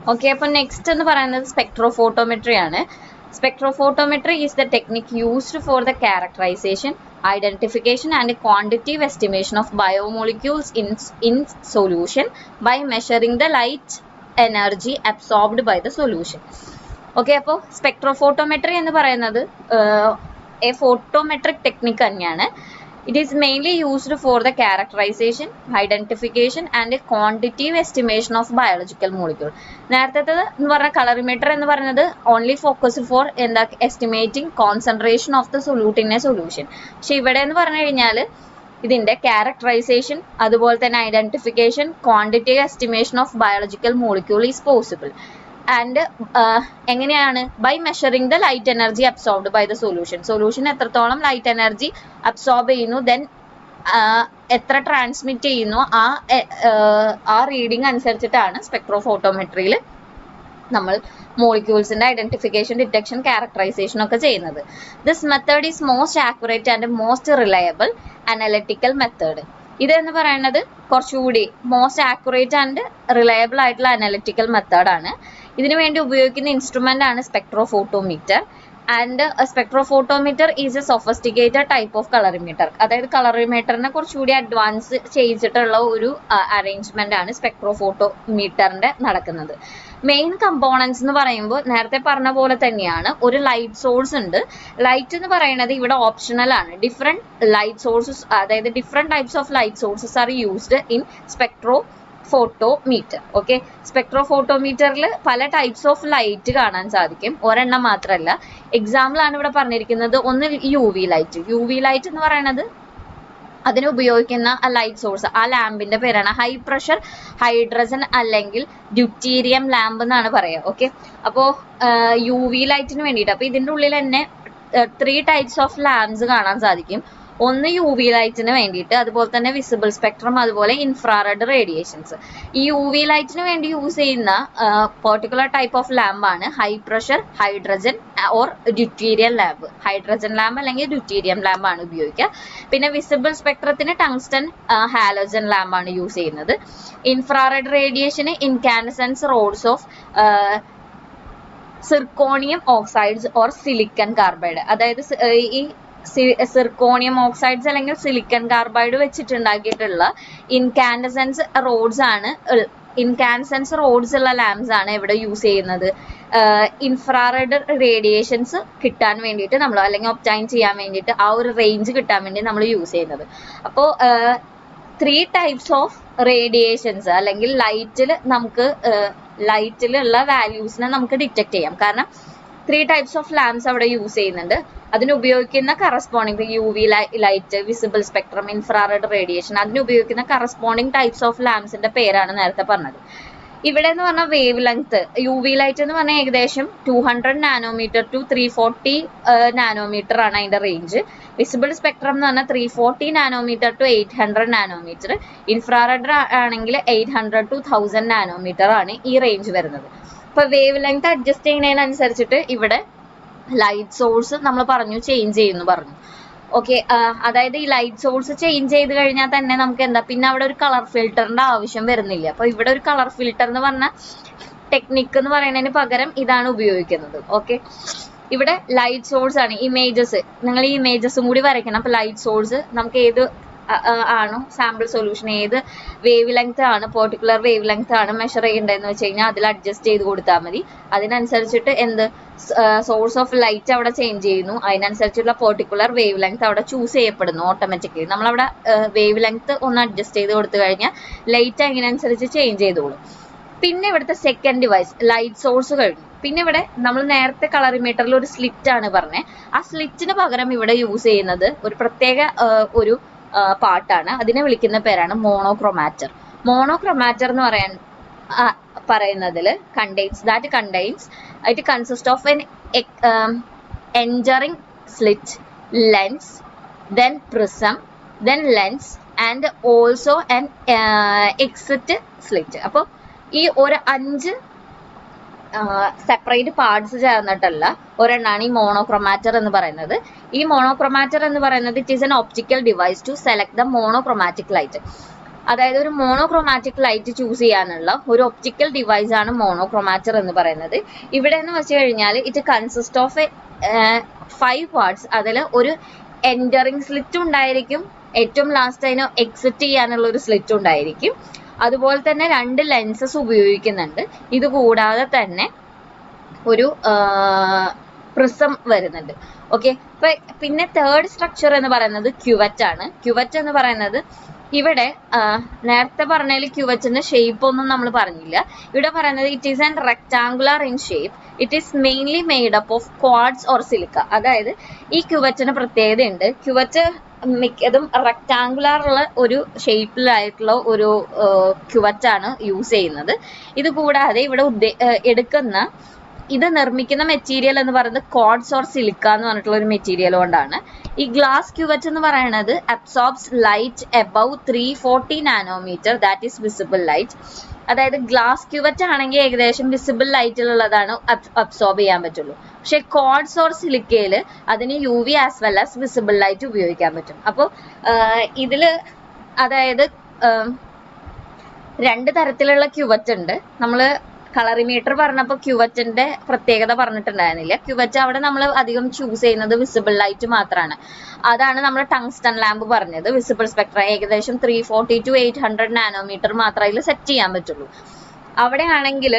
Okay അപ്പോൾ next എന്ന് പറയുന്നത് സ്പെക്ട്രോഫോട്ടോമെട്രി ആണ് spectrophotometry is the technique used for the characterisation identification and quantitative estimation of biomolecules in, in solution by measuring the light energy absorbed by the solution. Okay അപ്പോൾ spectrophotometry എന്ന് പറയുന്നത് a photometric technique തന്നെയാണ് it is mainly used for the characterisation identification and quantitative estimation of biological molecule നേരത്തെ എന്ന് പറഞ്ഞ colorimeter എന്ന് പറയുന്നത് only focus for എന്താ estimating concentration of the solute in a solution പക്ഷെ ഇവിടെ എന്ന് പറഞ്ഞു കഴിഞ്ഞാൽ ഇതിന്റെ ക്യാരക്ടറൈസേഷൻ അതുപോലെ തന്നെ identification quantitative estimation of biological molecule is possible and എങ്ങനെയാണ് by measuring the light energy absorbed by the solution solution എത്രത്തോളം ലൈറ്റ് എനർജി അബ്സോർബ് ചെയ്യുന്നു ദെൻ എത്ര ട്രാൻസ്മിറ്റ് ചെയ്യുന്നു ആ ആ റീഡിംഗ് അനുസരിച്ചിട്ടാണ് സ്പെക്ട്രോഫോട്ടോമെട്രിയിൽ നമ്മൾ മോളിക്യൂൾസിന്റെ ഐഡന്റിഫിക്കേഷൻ ഡിറ്റക്ഷൻ ക്യാരക്ടറൈസേഷൻ ഒക്കെ ചെയ്യുന്നത് this method is most accurate and most reliable analytical method ഇതെന്ന് പറയുന്നത് കുറച്ചുകൂടി മോസ്റ്റ് ആക്യുറേറ്റ് ആൻഡ് റിലയബിൾ ആയിട്ടുള്ള അനലിറ്റിക്കൽ മെത്തേഡാണ് ഇതിനു വേണ്ടി ഉപയോഗിക്കുന്ന ഇൻസ്ട്രുമെന്റ് ആണ് spectrophotometer and spectrophotometer is a sophisticated type of colorimeter അതായത് കളറിമീറ്ററിനെ കുറച്ചുകൂടി അഡ്വാൻസ് ചെയ്യിച്ചിട്ടുള്ള ഒരു അറേഞ്ച്മെന്റ് ആണ് സ്പെക്ട്രോഫോട്ടോമീറ്ററിന്റെ നടക്കുന്നത് മെയിൻ കമ്പോണൻസ് എന്ന് പറയുമ്പോൾ നേരത്തെ പറഞ്ഞ പോലെ തന്നെയാണ് ഒരു ലൈറ്റ് സോഴ്സ് ഉണ്ട് ലൈറ്റ് എന്ന് പറയുന്നത് ഇവിടെ ഓപ്ഷണൽ ആണ് ഡിഫറെന്റ് ലൈറ്റ് സോഴ്സസ് അതായത് different types of light sources are used in spectrophotometer okay സ്പെക്ട്രോഫോട്ടോമീറ്ററിൽ പല ടൈപ്സ് ഓഫ് ലൈറ്റ് കാണാൻ സാധിക്കും ഒരെണ്ണം മാത്രമല്ല എക്സാമ്പിൾ ആണ് ഇവിടെ പറഞ്ഞിരിക്കുന്നത് ഒന്ന് U V light U V light എന്ന് പറയുന്നത് അതിന് ഉപയോഗിക്കുന്ന ആ ലൈറ്റ് സോഴ്സ് ആ ലാമ്പിന്റെ പേരാണ് ഹൈ പ്രഷർ ഹൈഡ്രജൻ അല്ലെങ്കിൽ ഡ്യൂറ്റീരിയം ലാമ്പ് എന്നാണ് പറയുക ഓക്കെ അപ്പോൾ യു വി ലൈറ്റിന് വേണ്ടിയിട്ട് അപ്പോൾ ഇതിന്റെ ഉള്ളിൽ തന്നെ ത്രീ ടൈപ്സ് ഓഫ് ലാംപ്സ് കാണാൻ സാധിക്കും ഒന്ന് യു വി ലൈറ്റിന് വേണ്ടിയിട്ട് അതുപോലെ തന്നെ വിസിബിൾ സ്പെക്ട്രം അതുപോലെ ഇൻഫ്രാറെഡ് റേഡിയേഷൻസ് ഈ യു വി ലൈറ്റിന് വേണ്ടി യൂസ് ചെയ്യുന്ന പെർട്ടിക്കുലർ ടൈപ്പ് ഓഫ് ലാമ്പ് ആണ് high pressure hydrogen or deuterium lamp hydrogen lamp അല്ലെങ്കിൽ ഡ്യൂറ്റീരിയം ലാമ്പ് ആണ് ഉപയോഗിക്കുക പിന്നെ വിസിബിൾ സ്പെക്ട്രത്തിന് ടങ്സ്റ്റൺ ഹാലോജൻ ലാമ്പ് ആണ് യൂസ് ചെയ്യുന്നത് ഇൻഫ്രാറെഡ് റേഡിയേഷന് incandescent rods of zirconium oxides or silicon carbide അതായത് ഈ സിർക്കോണിയം ഓക്സൈഡ്സ് അല്ലെങ്കിൽ സിലിക്കൺ കാർബൈഡ് വെച്ചിട്ടുണ്ടാക്കിയിട്ടുള്ള ഇൻകാൻഡസൻസ് റോഡ്സ് ആണ് ഇൻകാൻസൻസ് റോഡ്സ് ഉള്ള ലാംപ്സ് ആണ് ഇവിടെ യൂസ് ചെയ്യുന്നത് ഇൻഫ്രാറെഡ് റേഡിയേഷൻസ് കിട്ടാൻ വേണ്ടിയിട്ട് നമ്മൾ അല്ലെങ്കിൽ ഒപ്റ്റൈൻ ചെയ്യാൻ വേണ്ടിയിട്ട് ആ ഒരു റേഞ്ച് കിട്ടാൻ വേണ്ടി നമ്മൾ യൂസ് ചെയ്യുന്നത് അപ്പോൾ ത്രീ ടൈപ്സ് ഓഫ് റേഡിയേഷൻസ് അല്ലെങ്കിൽ ലൈറ്റിൽ നമുക്ക് ലൈറ്റിലുള്ള വാല്യൂസിനെ നമുക്ക് ഡിറ്റക്ട് ചെയ്യാം കാരണം ത്രീ ടൈപ്സ് ഓഫ് ലാംപ്സ് അവിടെ യൂസ് ചെയ്യുന്നുണ്ട് അതിന് ഉപയോഗിക്കുന്ന corresponding U V light visible spectrum infrared radiation അതിന് ഉപയോഗിക്കുന്ന കറസ്പോണ്ടിങ് ടൈപ്സ് ഓഫ് ലാംപ്സിന്റെ പേരാണ് നേരത്തെ പറഞ്ഞത് ഇവിടെ എന്ന് പറഞ്ഞാൽ wavelength U V light എന്ന് പറഞ്ഞാൽ ഏകദേശം two hundred nanometre to three forty nanometre ആണ് അതിന്റെ റേഞ്ച് വിസിബിൾ സ്പെക്ട്രം എന്ന് പറഞ്ഞാൽ three forty nanometre to eight hundred nanometre infrared ആണെങ്കിൽ eight hundred to thousand nanometre ആണ് ഈ റേഞ്ച് വരുന്നത് ഇപ്പൊ വേവ് ലെങ്ത് അഡ്ജസ്റ്റ് ചെയ്യുന്നതിനനുസരിച്ചിട്ട് ഇവിടെ ലൈറ്റ് സോഴ്സ് നമ്മൾ പറഞ്ഞു ചേഞ്ച് ചെയ്യുന്നു പറഞ്ഞു ഓക്കെ അതായത് ഈ ലൈറ്റ് സോഴ്സ് ചേഞ്ച് ചെയ്ത് കഴിഞ്ഞാൽ തന്നെ നമുക്ക് എന്താ പിന്നെ അവിടെ ഒരു കളർ ഫിൽറ്ററിന്റെ ആവശ്യം വരുന്നില്ല അപ്പൊ ഇവിടെ ഒരു കളർ ഫിൽറ്റർ എന്ന് പറഞ്ഞ ടെക്നിക്ക് എന്ന് പറയുന്നതിന് പകരം ഇതാണ് ഉപയോഗിക്കുന്നത് ഓക്കെ ഇവിടെ ലൈറ്റ് സോഴ്സ് ആണ് ഇമേജസ് നിങ്ങൾ ഈ ഇമേജസും കൂടി വരയ്ക്കണം അപ്പൊ ലൈറ്റ് സോഴ്സ് നമുക്ക് ഏത് ആണോ സാമ്പിൾ സൊല്യൂഷൻ ഏത് വേവ് ലെങ്ത് ആണ് പെർട്ടിക്കുലർ വേവ് ലെങ്ത് ആണ് മെഷർ ചെയ്യേണ്ടതെന്ന് വെച്ച് കഴിഞ്ഞാൽ അതിൽ അഡ്ജസ്റ്റ് ചെയ്ത് കൊടുത്താൽ മതി അതിനനുസരിച്ചിട്ട് എന്ത് സോഴ്സ് ഓഫ് ലൈറ്റ് അവിടെ ചേഞ്ച് ചെയ്യുന്നു അതിനനുസരിച്ചുള്ള പെർട്ടിക്കുലർ വേവ് ലെങ്ത് അവിടെ ചൂസ് ചെയ്യപ്പെടുന്നു ഓട്ടോമാറ്റിക്കലി നമ്മളവിടെ വേവ് ലെങ്ത് ഒന്ന് അഡ്ജസ്റ്റ് ചെയ്ത് കൊടുത്തു കഴിഞ്ഞാൽ ലൈറ്റ് അതിനനുസരിച്ച് ചേഞ്ച് ചെയ്തോളും പിന്നെ ഇവിടുത്തെ സെക്കൻഡ് ഡിവൈസ് ലൈറ്റ് സോഴ്സ് കഴിഞ്ഞു പിന്നെ ഇവിടെ നമ്മൾ നേരത്തെ കളറിമീറ്ററിൽ ഒരു സ്ലിറ്റ് ആണ് പറഞ്ഞത് ആ സ്ലിറ്റിന് പകരം ഇവിടെ യൂസ് ചെയ്യുന്നത് ഒരു പ്രത്യേക ഒരു പാട്ടാണ് അതിനെ വിളിക്കുന്ന പേരാണ് മോണോക്രോമാറ്റർ മോണോക്രോമാറ്റർ എന്ന് പറയാൻ പറയുന്നതിൽ contains that contains it consist of an entering slit lens then prism then lens and also an exit slit അപ്പോൾ ഈ ഒരു അഞ്ച് സെപ്പറേറ്റ് പാർട്സ് ചേർന്നിട്ടല്ല ഒരെണ്ണാണ് ഈ മോണോക്രോമാറ്റർ എന്ന് പറയുന്നത് ഈ മോണോക്രോമാറ്റർ എന്ന് പറയുന്നത് it is an optical device to select the monochromatic light അതായത് ഒരു മോണോക്രോമാറ്റിക് ലൈറ്റ് ചൂസ് ചെയ്യാനുള്ള ഒരു ഒപ്റ്റിക്കൽ ഡിവൈസ് ആണ് മോണോക്രോമാറ്റർ എന്ന് പറയുന്നത് ഇവിടെ എന്ന് വെച്ച് കഴിഞ്ഞാൽ it consist of five parts അതിൽ ഒരു എൻറ്ററിങ് സ്ലിറ്റ് ഉണ്ടായിരിക്കും ഏറ്റവും ലാസ്റ്റ് അതിന് എക്സിറ്റ് ചെയ്യാനുള്ള ഒരു സ്ലിറ്റ് ഉണ്ടായിരിക്കും അതുപോലെ തന്നെ രണ്ട് ലെൻസസ് ഉപയോഗിക്കുന്നുണ്ട് ഇത് കൂടാതെ തന്നെ ഒരു പ്രിസം വരുന്നുണ്ട് ഓക്കെ അപ്പൊ പിന്നെ തേർഡ് സ്ട്രക്ചർ എന്ന് പറയുന്നത് ക്യുവറ്റ് ആണ് ക്യുവറ്റ് എന്ന് പറയുന്നത് ഇവിടെ ആ, നേരത്തെ പറഞ്ഞതിൽ ക്യുവറ്റിന്റെ ഷേപ്പ് ഒന്നും നമ്മൾ പറഞ്ഞില്ല ഇവിടെ പറയുന്നത് it is an rectangular in shape it is mainly made up of quartz or silica അതായത് ഈ ക്യുവറ്റിന് പ്രത്യേകതയുണ്ട് ക്യുവറ്റ് മിക്കതും റെക്ടാങ്കുലർ ഉള്ള ഒരു ഷേപ്പിലായിട്ടുള്ള ഒരു ക്യുവറ്റ് ആണ് യൂസ് ചെയ്യുന്നത് ഇത് കൂടാതെ ഇവിടെ ഉദ്ദേ- ആ, എടുക്കുന്ന ഇത് നിർമ്മിക്കുന്ന മെറ്റീരിയൽ എന്ന് പറയുന്നത് കോഡ്സ് ഓർ സിലിക്ക എന്ന് പറഞ്ഞിട്ടുള്ള ഒരു മെറ്റീരിയൽ കൊണ്ടാണ് ഈ ഗ്ലാസ് ക്യൂവറ്റ് എന്ന് പറയുന്നത് absorbs light above three forty nanometer that is visible light അതായത് ഗ്ലാസ് ക്യൂവറ്റ് ആണെങ്കിൽ ഏകദേശം വിസിബിൾ ലൈറ്റിലുള്ളതാണ് അബ്സോർബ് ചെയ്യാൻ പറ്റുള്ളൂ പക്ഷെ കോഡ്സ് ഓർ സിലിക്കയിൽ അതിന് U V as well as visible light ഉപയോഗിക്കാൻ പറ്റും അപ്പോൾ ഇതില് അതായത് ആം, രണ്ട് തരത്തിലുള്ള ക്യുവറ്റ് ഉണ്ട് നമ്മൾ കളറിമീറ്റർ പറഞ്ഞപ്പോൾ ക്യുവറ്റിന്റെ പ്രത്യേകത പറഞ്ഞിട്ടുണ്ടായിരുന്നില്ല ക്യുവറ്റ് അവിടെ നമ്മൾ അധികം ചൂസ് ചെയ്യുന്നത് വിസിബിൾ ലൈറ്റ് മാത്രമാണ് അതാണ് നമ്മൾ ടങ്സ്റ്റൺ ലാമ്പ് പറഞ്ഞത് വിസിബിൾ സ്പെക്ട്ര ഏകദേശം three forty to eight hundred nanometer മാത്രമേ അതിൽ സെറ്റ് ചെയ്യാൻ പറ്റുള്ളൂ അവിടെ ആണെങ്കിൽ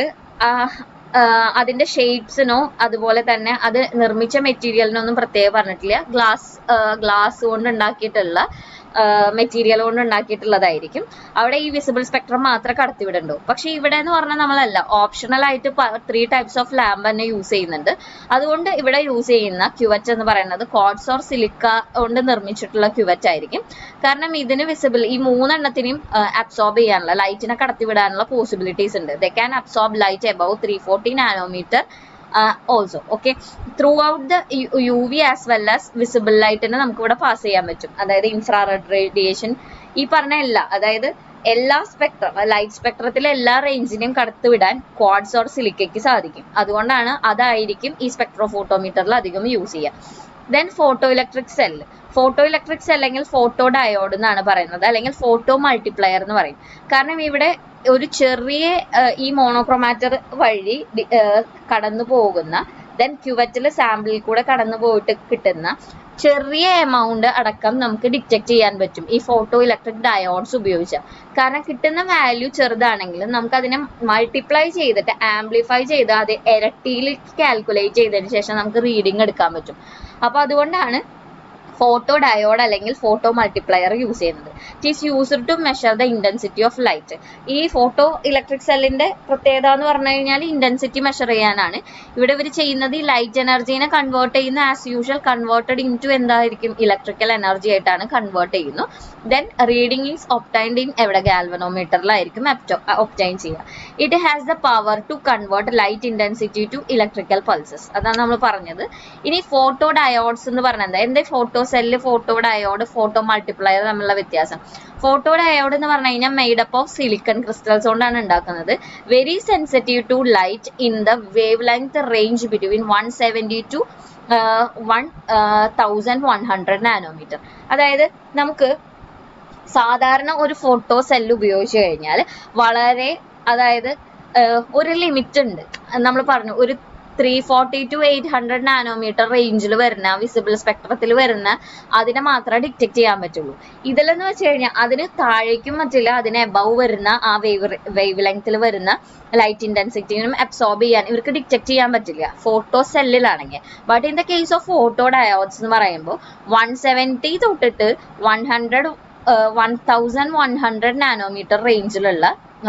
അതിന്റെ ഷെയ്ഡ്സിനോ അതുപോലെ തന്നെ അത് നിർമ്മിച്ച മെറ്റീരിയലിനൊന്നും പ്രത്യേകം പറഞ്ഞിട്ടില്ല ഗ്ലാസ് ഗ്ലാസ് കൊണ്ട് ഉണ്ടാക്കിയിട്ടുള്ള മെറ്റീരിയൽ കൊണ്ട് ഉണ്ടാക്കിയിട്ടുള്ളതായിരിക്കും അവിടെ ഈ വിസിബിൾ സ്പെക്ട്രം മാത്രമേ കടത്തിവിടുണ്ടൂ പക്ഷെ ഇവിടെ എന്ന് പറഞ്ഞാൽ നമ്മളല്ല ഓപ്ഷണൽ ആയിട്ട് ത്രീ ടൈപ്സ് ഓഫ് ലാമ്പ് തന്നെ യൂസ് ചെയ്യുന്നുണ്ട് അതുകൊണ്ട് ഇവിടെ യൂസ് ചെയ്യുന്ന ക്യുവറ്റ് എന്ന് പറയുന്നത് കോഡ്സ് ഓർ സിലിക്ക കൊണ്ട് നിർമ്മിച്ചിട്ടുള്ള ക്യുവറ്റ് ആയിരിക്കും കാരണം ഇതിന് വിസിബിൾ ഈ മൂന്നെണ്ണത്തിനെയും അബ്സോർബ് ചെയ്യാനുള്ള ലൈറ്റിനെ കടത്തിവിടാനുള്ള പോസിബിലിറ്റീസ് ഉണ്ട് they can absorb light above three forty nanometer also okay throughout the U V as well as visible ലൈറ്റിനെ നമുക്ക് ഇവിടെ പാസ് ചെയ്യാൻ പറ്റും അതായത് ഇൻഫ്രാറെഡ് റേഡിയേഷൻ ഈ പറഞ്ഞ എല്ലാ അതായത് എല്ലാ സ്പെക്ട്രം ലൈറ്റ് സ്പെക്ട്രത്തിലെ എല്ലാ റേഞ്ചിനെയും കടത്തിവിടാൻ ക്വാഡ്സ് ഓർ സിലിക്കയ്ക്ക് സാധിക്കും അതുകൊണ്ടാണ് അതായിരിക്കും ഈ സ്പെക്ട്രോഫോട്ടോമീറ്ററിൽ അധികം യൂസ് ചെയ്യുക then photoelectric cell photoelectric cell അല്ലെങ്കിൽ ഫോട്ടോ ഡയോഡ് എന്നാണ് പറയുന്നത് അല്ലെങ്കിൽ ഫോട്ടോ മൾട്ടിപ്ലയർ എന്ന് പറയും കാരണം ഇവിടെ ഒരു ചെറിയ ആ, ഈ മോണോക്രോമാറ്റർ വഴി ഡി- ആ, കടന്നു പോകുന്ന ദെൻ ക്യുവറ്റിൽ സാമ്പിളിൽ കൂടെ കടന്നു പോയിട്ട് കിട്ടുന്ന ചെറിയ എമൗണ്ട് അടക്കം നമുക്ക് ഡിറ്റക്ട് ചെയ്യാൻ പറ്റും ഈ ഫോട്ടോ ഇലക്ട്രിക് ഡയോഡ്സ് ഉപയോഗിച്ചാൽ കാരണം കിട്ടുന്ന വാല്യൂ ചെറുതാണെങ്കിലും നമുക്ക് അതിനെ മൾട്ടിപ്ലൈ ചെയ്തിട്ട് ആംപ്ലിഫൈ ചെയ്ത് അത് ഇരട്ടിയിൽ കാൽക്കുലേറ്റ് ചെയ്തതിന് ശേഷം നമുക്ക് റീഡിംഗ് എടുക്കാൻ പറ്റും അപ്പൊ അതുകൊണ്ടാണ് ഫോട്ടോ ഡയോഡ് അല്ലെങ്കിൽ ഫോട്ടോ മൾട്ടിപ്ലയർ യൂസ് ചെയ്യുന്നത് it is used to measure the intensity of light ഈ ഫോട്ടോ ഇലക്ട്രിക് സെല്ലിന്റെ പ്രത്യേകത എന്ന് പറഞ്ഞു കഴിഞ്ഞാൽ ഇന്റൻസിറ്റി മെഷർ ചെയ്യാനാണ് ഇവിടെ ഇവർ ചെയ്യുന്നത് ഈ ലൈറ്റ് എനർജീനെ കൺവേർട്ട് ചെയ്യുന്ന as usual converted into എന്തായിരിക്കും ഇലക്ട്രിക്കൽ എനർജി ആയിട്ടാണ് കൺവേർട്ട് ചെയ്യുന്നു then reading is obtained in എവിടെ ഗാൽവനോമീറ്ററിലായിരിക്കും ഒപ്റ്റൈൻ ചെയ്യുക it has the power to convert light intensity to electrical pulses അതാണ് നമ്മൾ പറഞ്ഞത് ഇനി ഫോട്ടോ ഡയോഡ്സ് എന്ന് പറഞ്ഞത് എന്താ photocell photodiode photomultiplier തമ്മിലുള്ള വ്യത്യാസം ഫോട്ടോ ഡയോഡ് എന്ന് പറഞ്ഞു കഴിഞ്ഞാൽ made up of silicon crystals കൊണ്ടാണ് ഉണ്ടാക്കുന്നത് very sensitive to light in the wavelength range between one seventy to one thousand one hundred nanometer അതായത് നമുക്ക് സാധാരണ ഒരു ഫോട്ടോ സെല്ല് ഉപയോഗിച്ച് കഴിഞ്ഞാൽ വളരെ അതായത് ആഹ് ഒരു ലിമിറ്റ് ഉണ്ട് നമ്മൾ പറഞ്ഞു ഒരു three forty to eight hundred nanometer റേഞ്ചിൽ വരുന്ന വിസിബിൾ സ്പെക്ട്രത്തിൽ വരുന്ന അതിനെ മാത്രമേ ഡിറ്റക്ട് ചെയ്യാൻ പറ്റുള്ളൂ ഇതിലെന്ന് വെച്ച് കഴിഞ്ഞാൽ അതിന് താഴേക്കും പറ്റില്ല അതിന് എബവ് വരുന്ന ആ വേവ് വേവ് ലെങ്ത്തിൽ വരുന്ന ലൈറ്റ് ഇന്റൻസിറ്റിനും അബ്സോർബ് ചെയ്യാൻ ഇവർക്ക് ഡിറ്റക്ട് ചെയ്യാൻ പറ്റില്ല ഫോട്ടോ സെല്ലിലാണെങ്കിൽ but in the case of photodiodes എന്ന് പറയുമ്പോൾ വൺ സെവൻറ്റി തൊട്ടിട്ട് one hundred one thousand one hundred nanometer റേഞ്ചിലുള്ള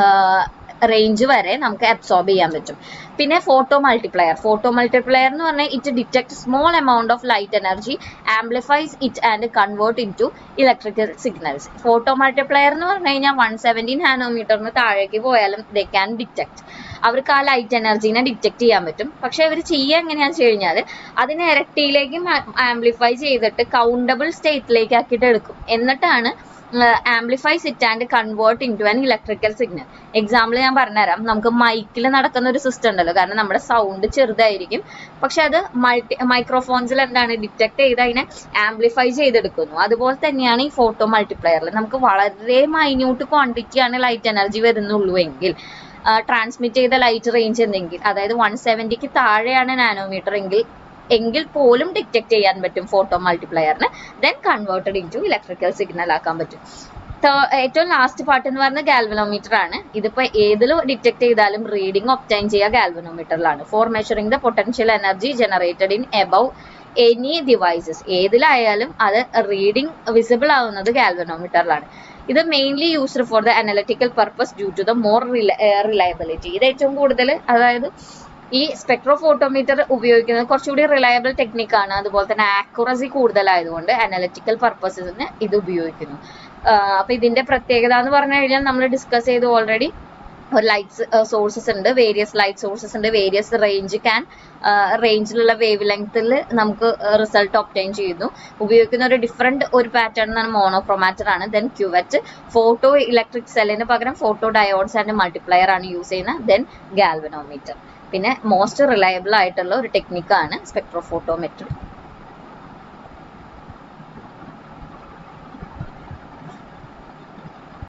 റേഞ്ച് വരെ നമുക്ക് അബ്സോർബ് ചെയ്യാൻ പറ്റും പിന്നെ ഫോട്ടോ മൾട്ടിപ്ലയർ ഫോട്ടോ മൾട്ടിപ്ലയർ എന്ന് പറഞ്ഞാൽ it detect small amount of light energy amplifies it and convert into electrical signals photomultiplier എന്ന് പറഞ്ഞു കഴിഞ്ഞാൽ വൺ സെവൻറ്റീൻ നാനോമീറ്ററിന് താഴേക്ക് പോയാലും ദേ ക്യാൻ ഡിറ്റക്ട് അവർക്ക് ആ ലൈറ്റ് എനർജീനെ ഡിറ്റക്ട് ചെയ്യാൻ പറ്റും പക്ഷെ അവർ ചെയ്യുക എങ്ങനെയാണെന്ന് വെച്ച് കഴിഞ്ഞാൽ അതിനെ ഇരട്ടിയിലേക്ക് ആംപ്ലിഫൈ ചെയ്തിട്ട് കൗണ്ടബിൾ സ്റ്റേറ്റിലേക്ക് ആക്കിയിട്ട് എടുക്കും എന്നിട്ടാണ് amplifies it and convert into an electrical signal example ഞാൻ പറഞ്ഞുതരാം നമുക്ക് മൈക്കിൽ നടക്കുന്ന ഒരു സിസ്റ്റം ഉണ്ടല്ലോ കാരണം നമ്മുടെ സൗണ്ട് ചെറുതായിരിക്കും പക്ഷെ അത് മൾട്ടി മൈക്രോഫോൺസിൽ എന്താണ് ഡിറ്റക്ട് ചെയ്ത് അതിനെ ആംപ്ലിഫൈ ചെയ്തെടുക്കുന്നു അതുപോലെ തന്നെയാണ് ഈ ഫോട്ടോ മൾട്ടിപ്ലയറിൽ നമുക്ക് വളരെ മൈന്യൂട്ട് ക്വാണ്ടിറ്റിയാണ് ലൈറ്റ് എനർജി വരുന്നുള്ളൂ എങ്കിൽ ട്രാൻസ്മിറ്റ് ചെയ്ത ലൈറ്റ് റേഞ്ച് എന്തെങ്കിൽ അതായത് വൺ സെവൻറ്റിക്ക് താഴെയാണ് നാനോമീറ്റർ എങ്കിൽ എങ്കിൽ പോലും ഡിറ്റക്ട് ചെയ്യാൻ പറ്റും ഫോട്ടോ മൾട്ടിപ്ലയറിന് then converted into electrical signal ആക്കാൻ പറ്റും Third- ഏറ്റവും ലാസ്റ്റ് പാർട്ട് എന്ന് പറയുന്നത് ഗാൽവനോമീറ്റർ ആണ് ഇതിപ്പോ ഏതിൽ ഡിറ്റക്ട് ചെയ്താലും റീഡിംഗ് ഒപ്റ്റൈൻ ചെയ്യുക ഗാൽവനോമീറ്ററിലാണ് for measuring the potential energy generated in above any devices ഏതിലായാലും അത് റീഡിംഗ് വിസിബിൾ ആവുന്നത് ഗാൽവനോമീറ്ററിലാണ് ഇത് mainly used for the analytical purpose due to the more reliability ഇത് ഏറ്റവും കൂടുതൽ അതായത് ഈ സ്പെക്ട്രോഫോട്ടോമീറ്റർ ഉപയോഗിക്കുന്നത് കുറച്ചുകൂടി റിലയബിൾ ടെക്നിക്കാണ് അതുപോലെ തന്നെ ആക്യുറസി കൂടുതലായതുകൊണ്ട് അനലിറ്റിക്കൽ പർപ്പസിന് ഇത് ഉപയോഗിക്കുന്നു ആഹ് അപ്പൊ ഇതിന്റെ പ്രത്യേകത എന്ന് പറഞ്ഞു കഴിഞ്ഞാൽ നമ്മൾ ഡിസ്കസ് ചെയ്തു ഓൾറെഡി ഒരു ലൈറ്റ്സ് സോഴ്സസ് ഉണ്ട് വേരിയസ് ലൈറ്റ് സോഴ്സസ് ഉണ്ട് വേരിയസ് റേഞ്ച് ക്യാൻ റേഞ്ചിലുള്ള വേവ് ലെങ്ത്തിൽ നമുക്ക് റിസൾട്ട് ഒപ്റ്റൈൻ ചെയ്യുന്നു ഉപയോഗിക്കുന്ന ഒരു ഡിഫറെന്റ് ഒരു പാറ്റേൺ എന്നാണ് മോണോക്രോമാറ്റർ ആണ് ദെൻ ക്യുവറ്റ് ഫോട്ടോ ഇലക്ട്രിക് സെല്ലിന് പകരം ഫോട്ടോ ഡയോഡ്സ് ആൻഡ് മൾട്ടിപ്ലയർ ആണ് യൂസ് ചെയ്യുന്നത് ദെൻ ഗാൽവനോമീറ്റർ പിന്നെ മോസ്റ്റ് റിലയബിൾ ആയിട്ടുള്ള ഒരു ടെക്നിക്കാണ് സ്പെക്ട്രോഫോട്ടോമെട്രി